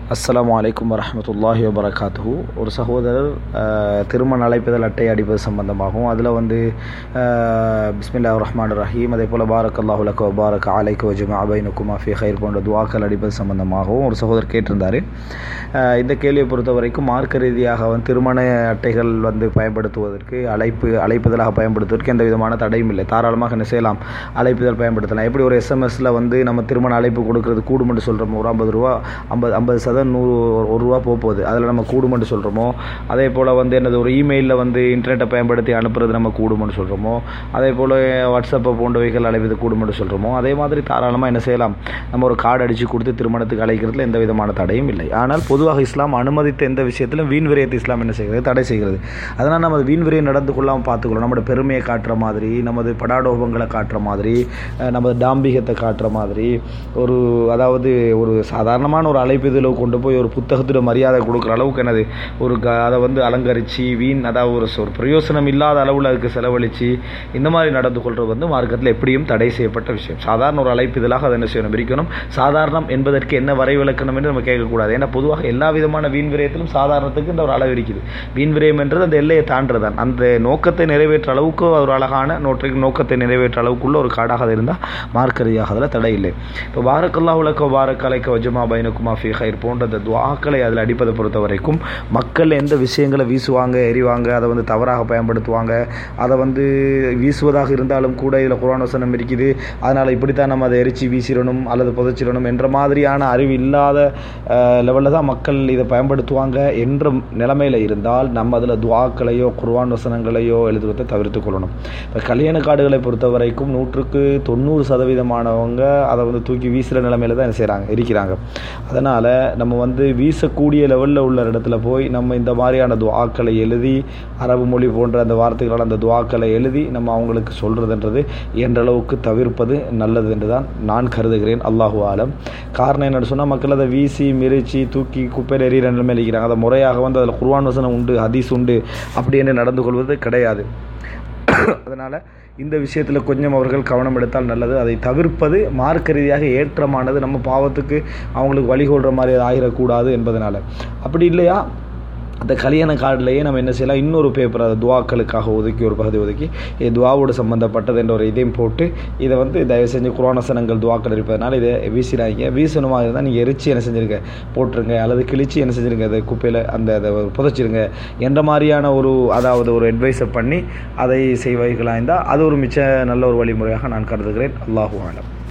அஸ்ஸலாமு அலைக்கும் வரஹமத்துல்லாஹி வபரகாத்துஹு ஒரு சகோதரர் அஹ், திருமண அழைப்புதல் அட்டை அடிப்பது சம்பந்தமாகவும் அதில் வந்து அஹ், பிஸ்மில்லா ரஹ்மான் ரஹீம் அதே போல் பாரக் அல்லாஹு லக்க பாரக் அலைக்கு வஜுமா அபைனுக்குமா ஃபி ஹைர் போன்ற துவாக்கள் அடிப்பது சம்பந்தமாகவும் ஒரு சகோதரர் கேட்டிருந்தார் அஹ், இந்த கேள்வியை பொறுத்த வரைக்கும் மார்க்க ரீதியாக வந்து திருமண அட்டைகள் வந்து பயன்படுத்துவதற்கு அழைப்பு அழைப்புதலாக பயன்படுத்துவதற்கு எந்த விதமான தடையும் இல்லை தாராளமாக என்ன செய்யலாம் அழைப்புதல் பயன்படுத்தலாம் எப்படி ஒரு எஸ்எம்எஸில் வந்து நம்ம திருமண அழைப்பு கொடுக்கறது கூடுமென்று சொல்கிறோமோ ஒரு ஐம்பது ரூபா ஐம்பது ஐம்பது சதம் நூறு ஒரு- ஒரு ரூபா போக போகுது அதில் நம்ம கூடுமென்று சொல்கிறோமோ அதே போல் வந்து என்னது ஒரு இமெயிலில் வந்து இன்டர்நெட்டை பயன்படுத்தி அனுப்புறது நம்ம கூடுமென்று சொல்கிறோமோ அதே போல் வாட்ஸ்அப்பை போன்றவைகள் அழைப்பது கூடுமென்று சொல்கிறோமோ அதே மாதிரி தாராளமாக என்ன செய்யலாம் நம்ம ஒரு கார்டு அடித்து கொடுத்து திருமணத்துக்கு அழைக்கிறதுல எந்த விதமான தடையும் இல்லை ஆனால் பொதுவாக இஸ்லாம் அனுமதித்த எந்த விஷயத்திலும் வீண் விரயத்தை இஸ்லாம் என்ன செய்கிறது தடை செய்கிறது அதனால் நம்ம வீண் விரயம் நடந்து கொள்ளாமல் பார்த்துக்கணும் நம்மளோட பெருமையை காட்டுற மாதிரி நமது படாடோபங்களை காட்டுற மாதிரி அஹ், நமது டாம்பிகத்தை காட்டுற மாதிரி ஒரு அதாவது ஒரு சாதாரணமான ஒரு அழைப்பிதழை கொண்டு போய் ஒரு புத்தகத்தோட மரியாதை கொடுக்குற அளவுக்கு என்னது ஒரு க அதை வந்து அலங்கரித்து வீண் அதாவது ஒரு சொ- ஒரு பிரயோசனம் இல்லாத அளவில் அதுக்கு செலவழித்து இந்த மாதிரி நடந்து கொள்வது வந்து மார்க்கத்தில் எப்படியும் தடை செய்யப்பட்ட விஷயம் சாதாரண ஒரு அழைப்பிதழாக அதை என்ன செய்யணும் பிரிக்கணும் சாதாரணம் என்பதற்கு என்ன வரை விளக்கணும் என்று நம்ம கேட்கக்கூடாது ஏன்னா பொதுவாக எல்லா விதமான வீண் விரயத்திலும் சாதாரணத்துக்கு இந்த ஒரு அளவு இருக்குது வீண் விரயம் என்றது அந்த எல்லையை தாண்டுறதான் அந்த நோக்கத்தை நிறைவேற்ற அளவுக்கு ஒரு அழகான நோற்றை நோக்கத்தை நிறைவேற்ற அளவுக்குள்ள ஒரு காடாக அது இருந்தால் மார்க்க ரீதியாக அதில் தடை இல்லை இப்போ பாரக்கல்லா உலக பாரக் அலைக்க வஜமா பைனக்குமா ஃபி ஹைர் போன்ற அந்த துவாக்களை அதில் அடிப்பதை பொறுத்த வரைக்கும் மக்கள் எந்த விஷயங்களை வீசுவாங்க எறிவாங்க அதை வந்து தவறாக பயன்படுத்துவாங்க அதை வந்து வீசுவதாக இருந்தாலும் கூட இதில் குரான் வசனம் இருக்குது அதனால் இப்படித்தான் நம்ம அதை எரிச்சு வீசிடணும் அல்லது புதைச்சிடணும் என்ற மாதிரியான அறிவு இல்லாத லெவலில் தான் மக்கள் இதை பயன்படுத்துவாங்க என்ற நிலைமையில் இருந்தால் நம்ம அதில் துவாக்களையோ குர்ஆன் வசனங்களையோ எழுதுவதை தவிர்த்து கொள்ளணும் இப்போ கல்யாண கார்டுகளை பொறுத்த வரைக்கும் நூற்றுக்கு தொண்ணூறு சதவீதமானவங்க அதை வந்து தூக்கி வீசுகிற நிலைமையில தான் என்ன செய்கிறாங்க இருக்கிறாங்க அதனால் நம்ம வந்து வீசக்கூடிய லெவலில் உள்ள இடத்துல போய் நம்ம இந்த மாதிரியான துவாக்களை எழுதி அரபு மொழி போன்ற அந்த வார்த்தைகளால் அந்த துவாக்களை எழுதி நம்ம அவங்களுக்கு சொல்கிறதுன்றது என்ற அளவுக்கு தவிர்ப்பது நல்லது என்று தான் நான் கருதுகிறேன் அல்லாஹு ஆலம் காரணம் என்னென்னு சொன்னால் மக்கள் அதை வீசி மிரிச்சு தூக்கி குப்பையில் எறிகிற நிலைமையில் இருக்கிறாங்க அதை முறையாக வந்து அதில் குர்ஆன் வசனம் உண்டு ஹதீஸ் உண்டு அப்படி என்று நடந்து கொள்வது கிடையாது அதனால் இந்த விஷயத்தில் கொஞ்சம் அவர்கள் கவனம் எடுத்தால் நல்லது அதை தவிர்ப்பது மார்க்க ரீதியாக ஏற்றமானது நம்ம பாவத்துக்கு அவங்களுக்கு வழிகொள்கிற மாதிரி அது ஆகிடக்கூடாது என்பதனால அப்படி இல்லையா அந்த கல்யாண கார்டிலேயே நம்ம என்ன செய்யலாம் இன்னொரு பேப்பர் அது துவாக்களுக்காக ஒதுக்கி ஒரு பகுதி ஒதுக்கி இது துவாவோடு சம்மந்தப்பட்டது என்ற ஒரு இதையும் போட்டு இதை வந்து தயவு செஞ்சு குரானசனங்கள் துவாக்கள் இருப்பதனால இதை வீசிடாதீங்க வீசணுமா இருந்தால் நீங்கள் எரிச்சு என்ன செஞ்சுருங்க போட்டுருங்க அல்லது கிழிச்சு என்ன செஞ்சுருங்க அதை குப்பையில் அந்த அதை புதைச்சிருங்க என்ற மாதிரியான ஒரு அதாவது ஒரு அட்வைஸை பண்ணி அதை செய்வீர்களா இருந்தால் அது ஒரு மிச்ச நல்ல ஒரு வழிமுறையாக நான் கருதுகிறேன் அல்லாஹு ஆலம்